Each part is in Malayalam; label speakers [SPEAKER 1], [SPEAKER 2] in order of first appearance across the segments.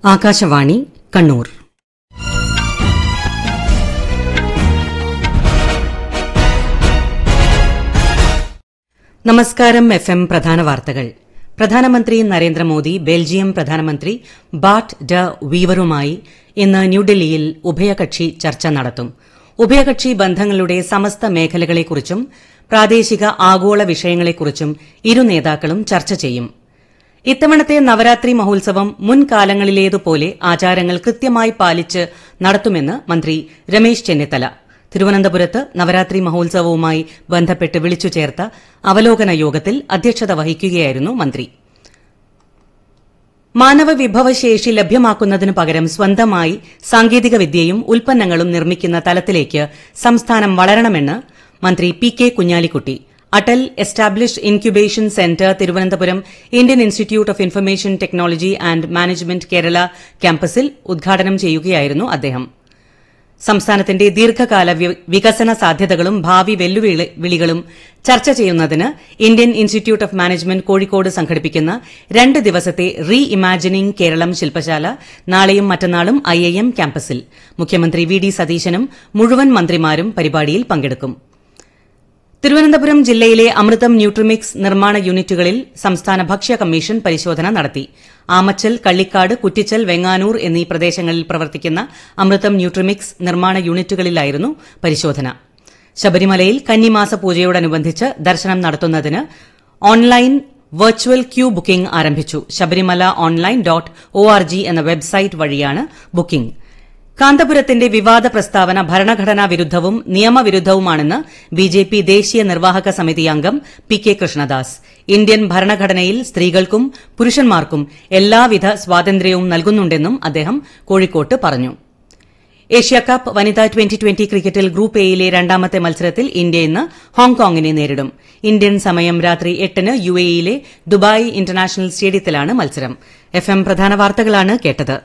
[SPEAKER 1] ആകാശവാണി കണ്ണൂർ നമസ്കാരം എഫ് എം പ്രധാന വാർത്തകൾ പ്രധാനമന്ത്രി നരേന്ദ്രമോദി ബെൽജിയം പ്രധാനമന്ത്രി ബാട്ട് ഡ വീവറുമായി ഇന്ന് ന്യൂഡൽഹിയിൽ ഉഭയകക്ഷി ചർച്ച നടത്തും ഉഭയകക്ഷി ബന്ധങ്ങളുടെ സമസ്ത മേഖലകളെക്കുറിച്ചും പ്രാദേശിക ആഗോള വിഷയങ്ങളെക്കുറിച്ചും ഇരു നേതാക്കളും ചർച്ച ചെയ്യും ഇത്തവണത്തെ നവരാത്രി മഹോത്സവം മുൻകാലങ്ങളിലേതുപോലെ ആചാരങ്ങൾ കൃത്യമായി പാലിച്ച് നടത്തുമെന്ന് മന്ത്രി രമേശ് ചെന്നിത്തല തിരുവനന്തപുരത്ത് നവരാത്രി മഹോത്സവവുമായി ബന്ധപ്പെട്ട് വിളിച്ചു ചേർത്ത അവലോകന യോഗത്തിൽ അധ്യക്ഷത വഹിക്കുകയായിരുന്നു മന്ത്രി മാനവ വിഭവശേഷി ലഭ്യമാക്കുന്നതിനു പകരം സ്വന്തമായി സാങ്കേതിക വിദ്യയും ഉൽപ്പന്നങ്ങളും നിർമ്മിക്കുന്ന തലത്തിലേക്ക് സംസ്ഥാനം വളരണമെന്ന് മന്ത്രി P K Kunhalikutty Atal established incubation centre Thiruvananthapuram Indian Institute of Information Technology and Management Kerala ക്യാമ്പസിൽ ഉദ്ഘാടനം ചെയ്യുകയായിരുന്നു അദ്ദേഹം സംസ്ഥാനത്തിന്റെ ദീർഘകാല വി- വികസന സാധ്യതകളും ഭാവി വെല്ലുവിളികളും ചർച്ച ചെയ്യുന്നതിന് Indian Institute of Management Kozhikode സംഘടിപ്പിക്കുന്ന രണ്ട് ദിവസത്തെ റീ ഇമാജിനിംഗ് കേരളം ശില്പശാല നാളെയും മറ്റന്നാളും ഐഐഎം ക്യാമ്പസിൽ മുഖ്യമന്ത്രി വി ഡി സതീശനും മുഴുവൻ മന്ത്രിമാരും പരിപാടിയിൽ പങ്കെടുക്കും തിരുവനന്തപുരം ജില്ലയിലെ അമൃതം ന്യൂട്രിമിക്സ് നിർമ്മാണ യൂണിറ്റുകളിൽ സംസ്ഥാന ഭക്ഷ്യ കമ്മീഷൻ പരിശോധന നടത്തി ആമച്ചൽ കള്ളിക്കാട് കുറ്റിച്ചൽ വെങ്ങാനൂർ എന്നീ പ്രദേശങ്ങളിൽ പ്രവർത്തിക്കുന്ന അമൃതം ന്യൂട്രിമിക്സ് നിർമ്മാണ യൂണിറ്റുകളിലായിരുന്നു പരിശോധന ശബരിമലയിൽ കന്നിമാസ പൂജയോടനുബന്ധിച്ച് ദർശനം നടത്തുന്നതിന് ഓൺലൈൻ വെർച്വൽ ക്യൂ ബുക്കിംഗ് ആരംഭിച്ചു Sabarimala online dot O R G എന്ന വെബ്സൈറ്റ് വഴിയാണ് ബുക്കിംഗ് കാന്തപുരത്തിന്റെ വിവാദ പ്രസ്താവന ഭരണഘടനാ വിരുദ്ധവും നിയമവിരുദ്ധവുമാണെന്ന് ബിജെപി ദേശീയ നിർവാഹക സമിതി അംഗം പി കെ കൃഷ്ണദാസ് ഇന്ത്യൻ ഭരണഘടനയിൽ സ്ത്രീകൾക്കും പുരുഷന്മാർക്കും എല്ലാവിധ സ്വാതന്ത്ര്യവും നൽകുന്നുണ്ടെന്നും അദ്ദേഹം കോഴിക്കോട്ട് പറഞ്ഞു ഏഷ്യാകപ്പ് വനിതാ ട്വന്റി ട്വന്റി ക്രിക്കറ്റിൽ ഗ്രൂപ്പ് എയിലെ രണ്ടാമത്തെ മത്സരത്തിൽ ഇന്ത്യ ഇന്ന് ഹോങ്കോങ്ങിനെ നേരിടും ഇന്ത്യൻ സമയം രാത്രി എട്ടിന് യു എയിലെ ദുബായ് ഇന്റർനാഷണൽ സ്റ്റേഡിയത്തിലാണ് മത്സരം എഫ് എം പ്രധാന വാർത്തകളാണ് കേട്ടത്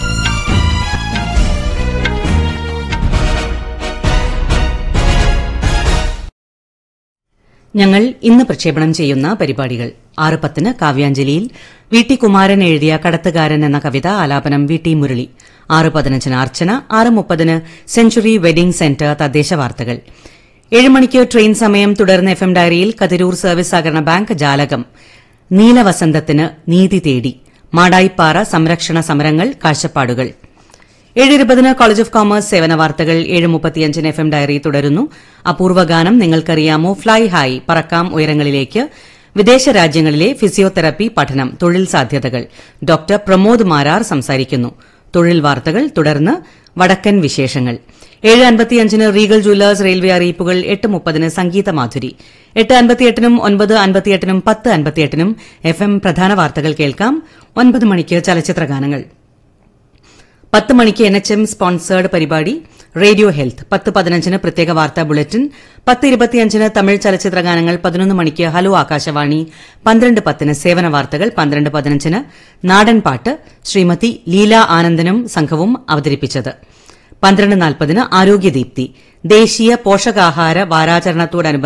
[SPEAKER 1] ഞങ്ങൾ ഇന്ന് പ്രക്ഷേപണം ചെയ്യുന്ന പരിപാടികൾ ആറ് പത്തിന് കാവ്യാഞ്ജലിയിൽ വി ടി കുമാരൻ എഴുതിയ കടത്തുകാരൻ എന്ന കവിത ആലാപനം വി ടി മുരളി ആറ് പതിനഞ്ചിന് അർച്ചന ആറ് മുപ്പതിന് സെഞ്ചുറി വെഡിംഗ് സെന്റർ തദ്ദേശ വാർത്തകൾ ഏഴ് മണിക്ക് ട്രെയിൻ സമയം തുടർന്ന് എഫ് എം ഡയറിയിൽ കതിരൂർ സർവീസ് സഹകരണ ബാങ്ക് ജാലകം നീലവസന്തത്തിന് നീതി തേടി മാടായിപ്പാറ സംരക്ഷണ സമരങ്ങൾ കാഴ്ചപ്പാടുകൾ ഏഴ് ഇരുപതിന് കോളേജ് ഓഫ് കോമേഴ്സ് സേവന വാർത്തകൾ ഏഴ് മുപ്പത്തിയഞ്ചിന് എഫ് എം ഡയറി തുടരുന്നു അപൂർവ ഗാനം നിങ്ങൾക്കറിയാമോ ഫ്ലൈ ഹൈ പറക്കാം ഉയരങ്ങളിലേക്ക് വിദേശ രാജ്യങ്ങളിലെ ഫിസിയോതെറപ്പി പഠനം തൊഴിൽ സാധ്യതകൾ ഡോക്ടർ പ്രമോദ് മാരാർ സംസാരിക്കുന്നു തൊഴിൽ വാർത്തകൾ തുടർന്ന് വടക്കൻ വിശേഷങ്ങൾ ഏഴ് അൻപത്തിയഞ്ചിന് റീഗൽ ജുവല്ലേഴ്സ് റെയിൽവേ അറിയിപ്പുകൾ എട്ട് മുപ്പതിന് സംഗീത മാധുരി എട്ട് അൻപത്തിയെട്ടിനും ഒൻപത് അൻപത്തിയെട്ടിനും പത്ത് അൻപത്തിയെട്ടിനും എഫ് എം പ്രധാന വാർത്തകൾ കേൾക്കാം ഒൻപത് മണിക്ക് ചലച്ചിത്ര ഗാനങ്ങൾ പത്ത് മണിക്ക് എൻ എച്ച് എം സ്പോൺസേർഡ് പരിപാടി റേഡിയോ ഹെൽത്ത് പത്ത് പതിനഞ്ചിന് പ്രത്യേക വാർത്താ ബുള്ളറ്റിൻ പത്ത് ഇരുപത്തിയഞ്ചിന് തമിഴ് ചലച്ചിത്ര ഗാനങ്ങൾ പതിനൊന്ന് മണിക്ക് ഹലോ ആകാശവാണി പന്ത്രണ്ട് പത്തിന് സേവന വാർത്തകൾ പന്ത്രണ്ട് പതിനഞ്ചിന് നാടൻ പാട്ട് ശ്രീമതി ലീല ആനന്ദനും സംഘവും അവതരിപ്പിച്ചത് പന്ത്രണ്ട് നാൽപ്പതിന് ആരോഗ്യദീപ്തി ദേശീയ പോഷകാഹാര വാരാചരണത്തോടനുബന്ധിച്ച്